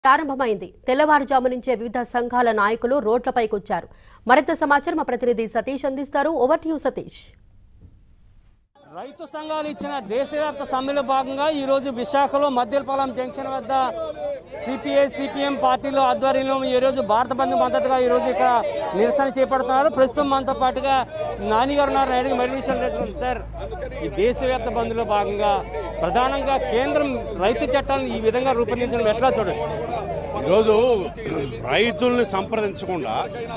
ప్రారంభమైంది తెల్లవారుజాము నుంచే వివిధ సంఘాల నాయకులు రోడ్లపైకొచ్చారు మరింత సమాచారం మా ప్రతినిధి సతీష్ అందిస్తారు ఓవర్ టు యూ సతీష్ రైతు సంఘాలు ఇచ్చిన దేశవ్యాప్త సమ్మెలో భాగంగా ఈ రోజు విశాఖలో మద్దిలపాలెం జంక్షన్ వద్ద సిపిఐ సిపిఎం పార్టీల ఆధ్వర్యంలో ఈ రోజు భారత బంధు మద్దతుగా ఈ రోజు ఇక్కడ నిరసన చేపడుతున్నారు ప్రస్తుతం మనతో పాటుగా నాని గారు ఉన్నారు నాయుడు మరిన్ని విషయాలు తెలుసుకుందాం సార్ ఈ దేశవ్యాప్త బంధులో భాగంగా ప్రధానంగా కేంద్రం రైతు చట్టాలను ఈ విధంగా రూపొందించడం ఎట్లా చూడండి ఈరోజు రైతుల్ని సంప్రదించకుండా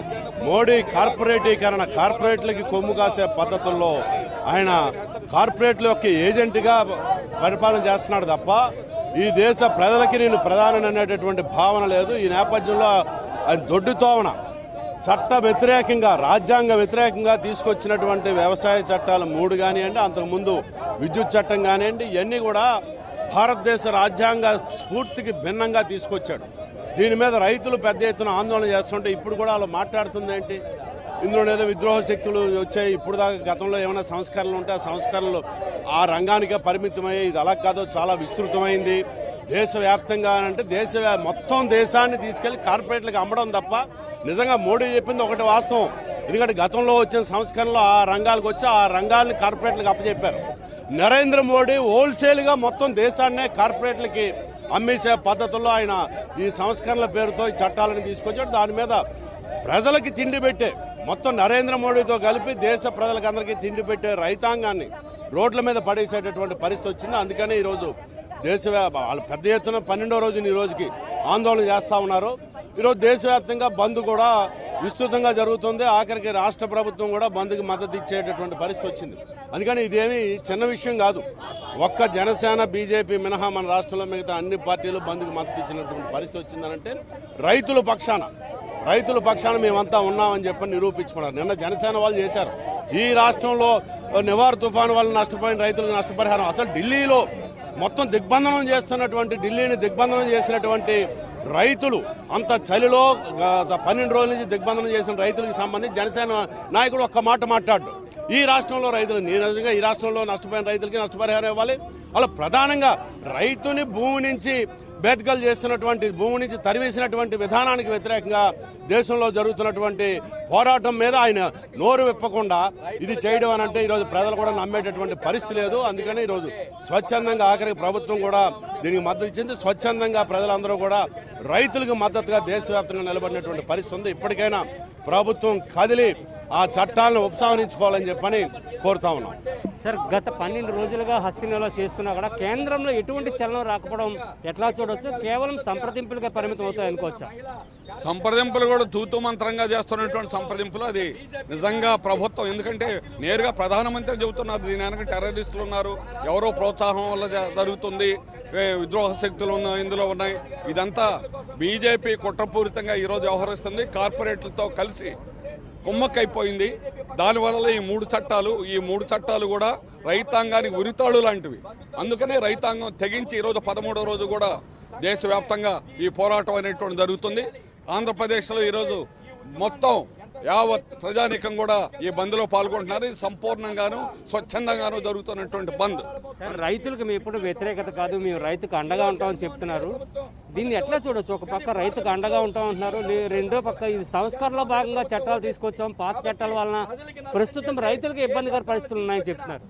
మోడీ కార్పొరేటీకరణ కార్పొరేట్లకి కొమ్ము కాసే పద్ధతుల్లో ఆయన కార్పొరేట్ల యొక్క ఏజెంట్గా పరిపాలన చేస్తున్నాడు తప్ప ఈ దేశ ప్రజలకి నేను ప్రధాని అనేటటువంటి భావన లేదు ఈ నేపథ్యంలో ఆయన దొడ్డుతోవన చట్ట వ్యతిరేకంగా రాజ్యాంగ వ్యతిరేకంగా తీసుకొచ్చినటువంటి వ్యవసాయ చట్టాలు మూడు కానివ్వండి అంతకుముందు విద్యుత్ చట్టం కానివ్వండి ఇవన్నీ కూడా భారతదేశ రాజ్యాంగ స్ఫూర్తికి భిన్నంగా తీసుకొచ్చాడు దీని మీద రైతులు పెద్ద ఎత్తున ఆందోళన చేస్తుంటే ఇప్పుడు కూడా వాళ్ళు మాట్లాడుతుంది ఏంటి ఇందులో ఏదో విద్రోహ శక్తులు వచ్చాయి ఇప్పుడు దాకా గతంలో ఏమైనా సంస్కరణలు ఉంటే ఆ సంస్కరణలు ఆ రంగానికే పరిమితమయ్యాయి ఇది అలా కాదు చాలా విస్తృతమైంది దేశవ్యాప్తంగా అంటే దేశ మొత్తం దేశాన్ని తీసుకెళ్లి కార్పొరేట్లకు అమ్మడం తప్ప నిజంగా మోడీ చెప్పింది ఒకటి వాస్తవం ఎందుకంటే గతంలో వచ్చిన సంస్కరణలు ఆ రంగాలకు వచ్చి ఆ రంగాల్ని కార్పొరేట్లకు అప్పచెప్పారు నరేంద్ర మోడీ హోల్సేల్గా మొత్తం దేశాన్నే కార్పొరేట్లకి అమ్మేసే పద్ధతుల్లో ఆయన ఈ సంస్కరణల పేరుతో ఈ చట్టాలను తీసుకొచ్చాడు దాని మీద ప్రజలకి తిండి పెట్టే మొత్తం నరేంద్ర మోడీతో కలిపి దేశ ప్రజలకు అందరికీ తిండి పెట్టే రైతాంగాన్ని రోడ్ల మీద పడేసేటటువంటి పరిస్థితి వచ్చింది అందుకని ఈరోజు దేశ వాళ్ళు పెద్ద ఎత్తున పన్నెండో రోజున ఈ రోజుకి ఆందోళన చేస్తూ ఉన్నారు ఈరోజు దేశవ్యాప్తంగా బంద్ కూడా విస్తృతంగా జరుగుతుంది ఆఖరికి రాష్ట్ర ప్రభుత్వం కూడా బంద్కి మద్దతు ఇచ్చేటటువంటి పరిస్థితి వచ్చింది అందుకని ఇదేమి చిన్న విషయం కాదు ఒక్క జనసేన బీజేపీ మినహా మన రాష్ట్రంలో మిగతా అన్ని పార్టీలు బంద్కి మద్దతు ఇచ్చినటువంటి పరిస్థితి వచ్చిందనంటే రైతుల పక్షాన రైతుల పక్షాన మేమంతా ఉన్నామని చెప్పి నిరూపించుకున్నారు నిన్న జనసేన వాళ్ళు చేశారు ఈ రాష్ట్రంలో నివార్ తుఫాను వల్ల నష్టపోయిన రైతులకు నష్టపరిహారం అసలు ఢిల్లీలో మొత్తం దిగ్బంధనం చేస్తున్నటువంటి ఢిల్లీని దిగ్బంధనం చేసినటువంటి రైతులు అంత చలిలో గత పన్నెండు రోజుల నుంచి దిగ్బంధనం చేసిన రైతులకు సంబంధించి జనసేన నాయకుడు ఒక్క మాట మాట్లాడు ఈ రాష్ట్రంలో రైతులు నేను నిజంగా ఈ రాష్ట్రంలో నష్టపోయిన రైతులకి నష్టపరిహారం ఇవ్వాలి అలా ప్రధానంగా రైతుని భూమి నుంచి బేదకలు చేస్తున్నటువంటి భూమి నుంచి తరివేసినటువంటి విధానానికి వ్యతిరేకంగా దేశంలో జరుగుతున్నటువంటి పోరాటం మీద ఆయన నోరు విప్పకుండా ఇది చేయడం అని అంటే ఈరోజు ప్రజలు కూడా నమ్మేటటువంటి పరిస్థితి లేదు అందుకని ఈరోజు స్వచ్ఛందంగా ఆఖరికి ప్రభుత్వం కూడా దీనికి మద్దతు ఇచ్చింది స్వచ్ఛందంగా ప్రజలందరూ కూడా రైతులకు మద్దతుగా దేశవ్యాప్తంగా నిలబడినటువంటి పరిస్థితి ఉంది ఇప్పటికైనా ప్రభుత్వం కదిలి ఆ చట్టాలను ఉపసంహరించుకోవాలని చెప్పని కోరుతా ఉన్నాం సార్ గత పన్నెండు రోజులుగా హస్తినలో చేస్తున్నా కూడా కేంద్రంలో ఎటువంటి చలనం రాకపోవడం ఎట్లా చూడొచ్చు కేవలం సంప్రదింపులుగా పరిమితం అవుతాయి అనుకోవచ్చా సంప్రదింపులు కూడా తూతూ మంత్రంగా చేస్తున్నటువంటి సంప్రదింపులు అది నిజంగా ప్రభుత్వం ఎందుకంటే నేరుగా ప్రధానమంత్రి చెబుతున్నారు దీని వెనక టెర్రరిస్టులు ఉన్నారు ఎవరో ప్రోత్సాహం వల్ల జ- జరుగుతుంది ఏ విద్రోహ శక్తులు ఉన్న ఇందులో ఉన్నాయి ఇదంతా బీజేపీ కుట్రపూరితంగా ఈరోజు వ్యవహరిస్తుంది కార్పొరేట్లతో కలిసి కుమ్మక్కైపోయింది దానివల్ల ఈ మూడు చట్టాలు ఈ మూడు చట్టాలు కూడా రైతాంగానికి ఉరితాడు లాంటివి అందుకనే రైతాంగం తెగించి ఈరోజు పదమూడో రోజు కూడా దేశవ్యాప్తంగా ఈ పోరాటం అనేటువంటి జరుగుతుంది ఆంధ్రప్రదేశ్లో ఈరోజు మొత్తం యావత్ ప్రజానీకం కూడా ఈ బంద్లో పాల్గొంటున్నారు ఇది సంపూర్ణంగాను స్వచ్ఛందంగాను జరుగుతున్నటువంటి బంద్ సార్, రైతులకు మేము ఎప్పుడు వ్యతిరేకత కాదు మేము రైతుకు అండగా ఉంటామని చెప్తున్నారు దీన్ని ఎట్లా చూడొచ్చు ఒక పక్క రైతుకు అండగా ఉంటాం అంటున్నారు లే- రెండో పక్క ఇది సంస్కరణలో భాగంగా చట్టాలు తీసుకొచ్చాం పాత చట్టాల వలన ప్రస్తుతం రైతులకు ఇబ్బందికర పరిస్థితులు ఉన్నాయని చెప్తున్నారు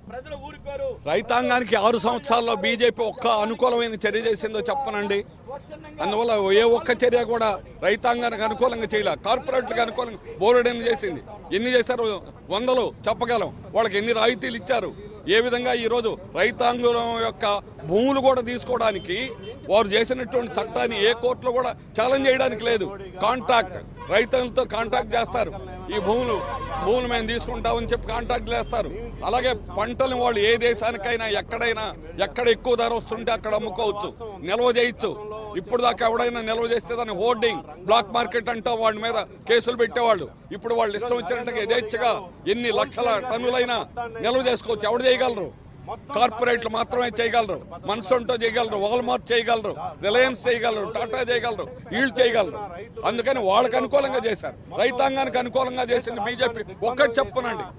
రైతాంగానికి ఆరు సంవత్సరాల్లో బీజేపీ ఒక్క అనుకూలమైన చర్య చేసిందో చెప్పనండి అందువల్ల ఏ ఒక్క చర్య కూడా రైతాంగానికి అనుకూలంగా చేయలే కార్పొరేట్లకు అనుకూలంగా బోర్డెన్ చేసింది ఎన్ని చేశారు వందలు చెప్పగలం వాళ్ళకి ఎన్ని రాయితీలు ఇచ్చారు ఏ విధంగా ఈరోజు రైతాంగం యొక్క భూములు కూడా తీసుకోవడానికి వారు చేసినటువంటి చట్టాన్ని ఏ కోర్టులో కూడా ఛాలెంజ్ చేయడానికి లేదు కాంట్రాక్ట్ రైతులతో కాంట్రాక్ట్ చేస్తారు ఈ భూములు భూములు మేము తీసుకుంటామని చెప్పి కాంట్రాక్ట్ చేస్తారు అలాగే పంటలు వాళ్ళు ఏ దేశానికైనా ఎక్కడైనా ఎక్కడ ఎక్కువ ధర వస్తుంటే అక్కడ అమ్ముకోవచ్చు నిల్వ చేయొచ్చు ఇప్పుడు దాకా ఎవడైనా నిల్వ చేస్తే దాన్ని హోర్డింగ్ బ్లాక్ మార్కెట్ అంటా వాడి మీద కేసులు పెట్టేవాళ్ళు ఇప్పుడు వాళ్ళు ఇష్టం వచ్చినట్టుగా యథేచ్ఛగా ఎన్ని లక్షల టన్నులైనా నిల్వ చేసుకోవచ్చు ఎవడు చేయగలరు కార్పొరేట్లు మాత్రమే చేయగలరు మన్సొంటో చేయగలరు వాల్మార్ట్ చేయగలరు రిలయన్స్ చేయగలరు టాటా చేయగలరు వీళ్ళు చేయగలరు అందుకని వాళ్ళకి అనుకూలంగా చేశారు రైతాంగానికి అనుకూలంగా చేసింది బీజేపీ ఒక్కటి చెప్పనండి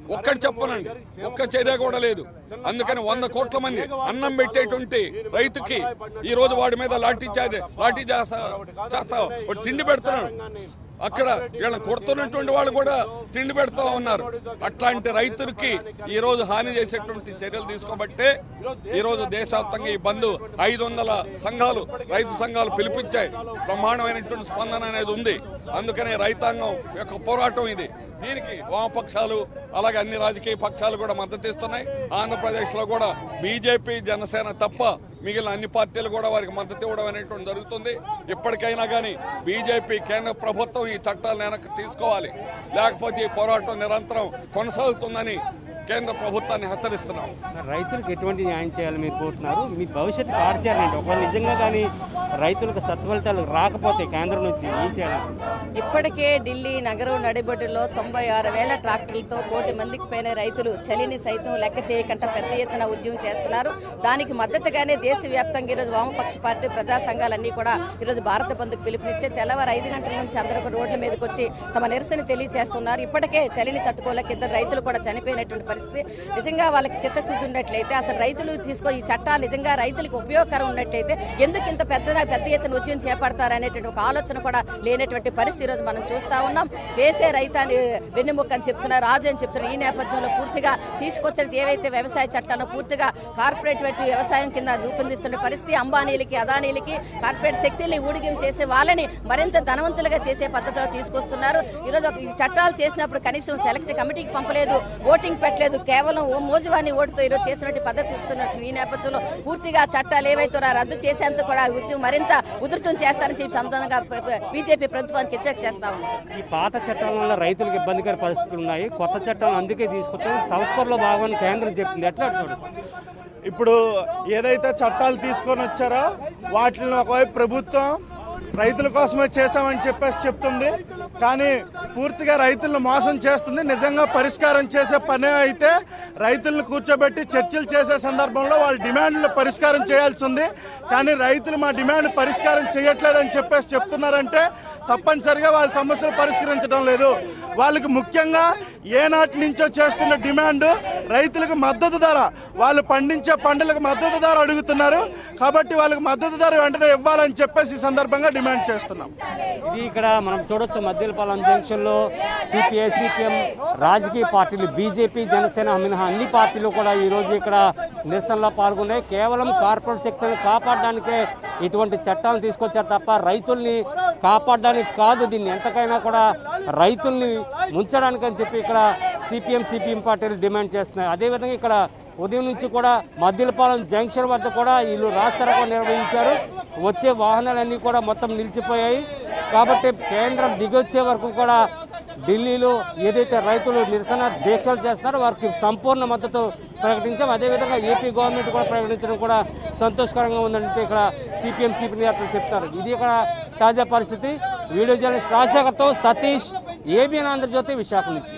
ఒక్కటి చెప్పనండి ఒక్క చర్య కూడా లేదు అందుకని వంద కోట్ల మంది అన్నం పెట్టేటువంటి రైతుకి ఈ రోజు వాడి మీద లాఠీ చార్జ్ లాఠీ చేస్తా చేస్తా వాడు తిండి పెడుతున్నాడు అక్కడ వీళ్ళని కొడుతున్నటువంటి వాళ్ళు కూడా తిండి పెడుతూ ఉన్నారు అట్లాంటి రైతులకి ఈ రోజు హాని చేసేటువంటి చర్యలు తీసుకోబట్టే ఈ రోజు దేశవ్యాప్తంగా ఈ బంద్ ఐదు వందల సంఘాలు రైతు సంఘాలు పిలిపించాయి బ్రహ్మాండమైనటువంటి స్పందన అనేది ఉంది అందుకనే రైతాంగం యొక్క పోరాటం ఇది దీనికి వామపక్షాలు అలాగే అన్ని రాజకీయ పక్షాలు కూడా మద్దతు ఇస్తున్నాయి ఆంధ్రప్రదేశ్ లో కూడా బీజేపీ జనసేన తప్ప మిగిలిన అన్ని పార్టీలు కూడా వారికి మద్దతు ఇవ్వడం అనేటువంటి జరుగుతుంది ఇప్పటికైనా కానీ బీజేపీ కేంద్ర ప్రభుత్వం ఈ చట్టాలను వెనక్కి తీసుకోవాలి లేకపోతే ఈ పోరాటం నిరంతరం కొనసాగుతుందని కేంద్ర ప్రభుత్వాన్ని హెచ్చరిస్తున్నాం రైతులకు ఎటువంటి న్యాయం చేయాలి మీరు కోరుతున్నారు మీ భవిష్యత్తు కార్యాలంటే ఒకవేళ నిజంగా కానీ రైతులకు సత్ఫలితాలు రాకపోతే కేంద్రం నుంచి ఏం చేయాలి ఇప్పటికే ఢిల్లీ నగరం నడిబొడ్డులో తొంభై ఆరు వేల ట్రాక్టర్లతో కోటి మందికి పైన రైతులు చలిని సైతం లెక్క చేయకుండా పెద్ద ఎత్తున ఉద్యమం చేస్తున్నారు దానికి మద్దతుగానే దేశవ్యాప్తంగా ఈరోజు వామపక్ష పార్టీ ప్రజా సంఘాలన్నీ కూడా ఈరోజు భారత బంధుకు పిలుపునిచ్చే తెల్లవారు ఐదు గంటల నుంచి అందరూ కూడా రోడ్ల మీదకి వచ్చి తమ నిరసన తెలియజేస్తున్నారు ఇప్పటికే చలిని తట్టుకోలేక ఇద్దరు రైతులు కూడా చనిపోయినటువంటి పరిస్థితి నిజంగా వాళ్ళకి చిత్తశుద్ధి ఉన్నట్లయితే అసలు రైతులు తీసుకో ఈ చట్టాలు నిజంగా రైతులకు ఉపయోగకరం ఉన్నట్లయితే ఎందుకు ఇంత పెద్ద పెద్ద ఎత్తున ఉద్యమం చేపడతారు అనేటువంటి ఒక ఆలోచన కూడా లేనటువంటి పరిస్థితి ఈరోజు మనం చూస్తా ఉన్నాం దేశే రైతాన్ని వెన్నెముక్క అని చెప్తున్నారు రాజు అని చెప్తున్నారు ఈ నేపథ్యంలో పూర్తిగా తీసుకొచ్చిన ఏవైతే వ్యవసాయ చట్టాలను పూర్తిగా కార్పొరేట్ వ్యవసాయం కింద రూపొందిస్తున్న పరిస్థితి అంబానీలకి అదానీలకి కార్పొరేట్ శక్తుల్ని ఊడిగం చేసే వాళ్ళని మరింత ధనవంతులుగా చేసే పద్ధతిలో తీసుకొస్తున్నారు ఈరోజు ఒక ఈ చట్టాలు చేసినప్పుడు కనీసం సెలెక్ట్ కమిటీకి పంపలేదు ఓటింగ్ పెట్టలేదు కేవలం ఓ మోజువాని ఓటుతో ఈరోజు చేసినట్టు పద్ధతి చూస్తున్నట్టు ఈ నేపథ్యంలో పూర్తిగా చట్టాలు ఏవైతే ఉన్నాయో రద్దు చేసేందుకు కూడా ఉద్యమం మరింత ఉధృతం చేస్తారని చెప్పి సంబంధంగా బీజేపీ ప్రభుత్వానికి హెచ్చరిక చేస్తా ఉన్నాం ఈ పాత చట్టాల వల్ల రైతులకు ఇబ్బందికర పరిస్థితులు ఉన్నాయి కొత్త చట్టాలు అందుకే తీసుకొచ్చారు సంస్కరణలో భాగమని కేంద్రం చెప్తుంది ఎట్లా చూడు ఇప్పుడు ఏదైతే చట్టాలు తీసుకొని వచ్చారో వాటిని ఒకవైపు ప్రభుత్వం రైతుల కోసమే చేశామని చెప్పేసి చెప్తుంది కానీ పూర్తిగా రైతులను మోసం చేస్తుంది నిజంగా పరిష్కారం చేసే పనే అయితే రైతులను కూర్చోబెట్టి చర్చలు చేసే సందర్భంలో వాళ్ళ డిమాండ్లు పరిష్కారం చేయాల్సి ఉంది కానీ రైతులు మా డిమాండ్ పరిష్కారం చేయట్లేదని చెప్పేసి చెప్తున్నారంటే తప్పనిసరిగా వాళ్ళ సమస్యలు పరిష్కరించడం లేదు వాళ్ళకి ముఖ్యంగా ఏనాటి నుంచో చేస్తున్న డిమాండ్ రైతులకు మద్దతు ధర వాళ్ళు పండించే పంటలకు మద్దతు ధర అడుగుతున్నారు కాబట్టి వాళ్ళకి మద్దతు ధర వెంటనే ఇవ్వాలని చెప్పేసి ఈ సందర్భంగా డిమాండ్ చేస్తున్నాం ఇది ఇక్కడ మనం చూడొచ్చు మద్దిలపాలెం జంక్షన్ లో సిపిఐ సిపిఎం రాజకీయ పార్టీలు బీజేపీ జనసేన మినహా అన్ని పార్టీలు కూడా ఈ రోజు ఇక్కడ నిరసనలో పాల్గొన్నాయి కేవలం కార్పొరేట్ శక్తులను కాపాడడానికే ఇటువంటి చట్టాలను తీసుకొచ్చారు తప్ప రైతుల్ని కాపాడడానికి కాదు దీన్ని ఎంతకైనా కూడా రైతుల్ని ముంచడానికి అని చెప్పి ఇక్కడ సిపిఎం సిపిఎం పార్టీలు డిమాండ్ చేస్తున్నాయి అదేవిధంగా ఇక్కడ ఉదయం నుంచి కూడా మద్దిలపాలెం జంక్షన్ వద్ద కూడా వీళ్ళు రాస్తారకం నిర్వహించారు వచ్చే వాహనాలన్నీ కూడా మొత్తం నిలిచిపోయాయి కాబట్టి కేంద్రం దిగొచ్చే వరకు కూడా ఢిల్లీలో ఏదైతే రైతులు నిరసన దీక్షలు చేస్తున్నారో వారికి సంపూర్ణ మద్దతు ప్రకటించాం అదేవిధంగా ఏపీ గవర్నమెంట్ కూడా ప్రకటించడం కూడా సంతోషకరంగా ఉందంటే ఇక్కడ సిపిఎం సిపి నేతలు చెప్తారు ఇది ఇక్కడ తాజా పరిస్థితి వీడియో జర్నలిస్ట్ రాజశేఖర్తో సతీష్ ఏబిఎన్ ఆంధ్రజ్యోతి విశాఖ నుంచి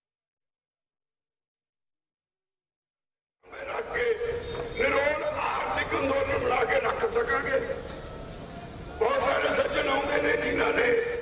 के निरोध आर्थिक आंदोलन बना के रख सकेंगे बहुत सारे सज्जन होंगे ने जिन्होंने